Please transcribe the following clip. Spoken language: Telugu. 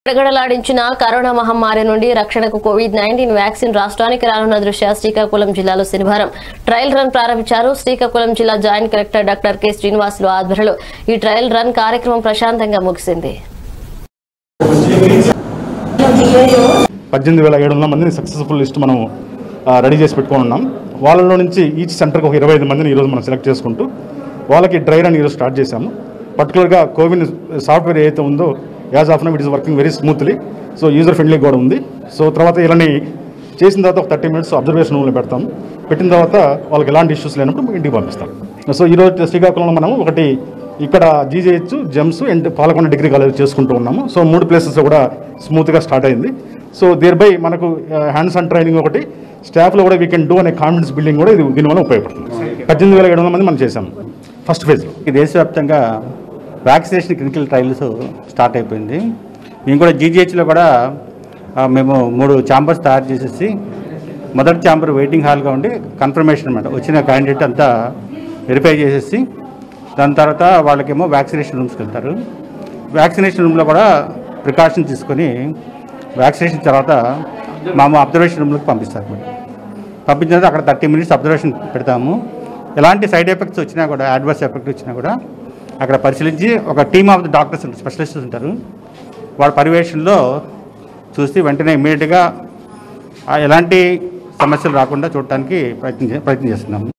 గడగడలాడించిన కరోనా మహమ్మారి నుండి రక్షణకు కోవిడ్ నైన్టీన్ వ్యాక్సిన్ రాష్ట్రానికి రానున్న దృష్ట్యా శ్రీకాకుళం జిల్లాలో శనివారం ట్రయల్ రన్ ప్రారంభించారు శ్రీకాకుళం జిల్లా joint collector doctor K Srinivasulu ఆధ్వర్యంలో ఈ ట్రయల్ రన్ కార్యక్రమం ప్రశాంతంగా ముగిసింది పద్దెనిమిది వేల ఏడు వందల మందిని సక్సెస్ఫుల్ లిస్ట్ మనం ఆ, రెడీ చేసి పెట్టుకొని ఉన్నాం వాళ్ళలో నుంచి ఈచ్ సెంటర్కి ఒక ఇరవై ఐదు మందిని ఈరోజు మనం సెలెక్ట్ చేసుకుంటూ వాళ్ళకి డ్రై రన్ ఈరోజు స్టార్ట్ చేశాము పర్టికులర్గా కోవిన్ సాఫ్ట్వేర్ ఏదైతే ఉందో as of now it is working very smoothly so user friendly కూడా ఉంది సో తర్వాత ఇలాని చేసిన తర్వాత ఒక థర్టీ మినిట్స్ అబ్జర్వేషన్ రూమ్లో పెడతాం పెట్టిన తర్వాత వాళ్ళకి ఎలాంటి ఇష్యూస్ లేనప్పుడు ఇంటికి పంపిస్తాం సో ఈరోజు శ్రీకాకుళంలో మనం ఒకటి ఇక్కడ GJH GEMS and Palakonda degree college చేసుకుంటూ ఉన్నాము సో మూడు ప్లేసెస్ కూడా స్మూత్గా స్టార్ట్ అయింది సో దేర్ బై మనకు హ్యాండ్స్ ఆన్ ట్రైనింగ్ ఒకటి స్టాఫ్లో కూడా వీ కెన్ డూ అనే కాన్ఫిడెన్స్ బిల్డింగ్ కూడా ఇది దీనివల్ల ఉపయోగపడుతుంది పద్దెనిమిది వేల ఏడు వందల మంది మనం చేసాం ఫస్ట్ ఫేజ్లో ఈ దేశవ్యాప్తంగా వ్యాక్సినేషన్ క్లినికల్ ట్రయల్స్ స్టార్ట్ అయిపోయింది మేము కూడా జీజీహెచ్లో కూడా ఆ, మేము మూడు ఛాంబర్స్ తయారు చేసేసి మొదటి ఛాంబర్ వెయిటింగ్ హాల్గా ఉండి కన్ఫర్మేషన్ అనమాట వచ్చిన క్యాండిడేట్ అంతా వెరిఫై చేసేసి దాని తర్వాత వాళ్ళకేమో వ్యాక్సినేషన్ రూమ్స్కి వెళ్తారు వ్యాక్సినేషన్ రూమ్లో కూడా ప్రికాషన్ తీసుకొని వ్యాక్సినేషన్ తర్వాత మా అబ్జర్వేషన్ రూమ్లోకి పంపిస్తారు మేడం పంపించిన తర్వాత అక్కడ థర్టీ మినిట్స్ అబ్జర్వేషన్ పెడతాము ఎలాంటి సైడ్ ఎఫెక్ట్స్ వచ్చినా కూడా అడ్వర్స్ ఎఫెక్ట్ వచ్చినా కూడా అక్కడ పరిశీలించి ఒక team of the doctors specialists ఉంటారు వాళ్ళ పర్యవేక్షణలో చూసి వెంటనే ఇమీడియట్గా ఎలాంటి సమస్యలు రాకుండా చూడటానికి ప్రయత్నం చే- ప్రయత్నం చేస్తున్నాము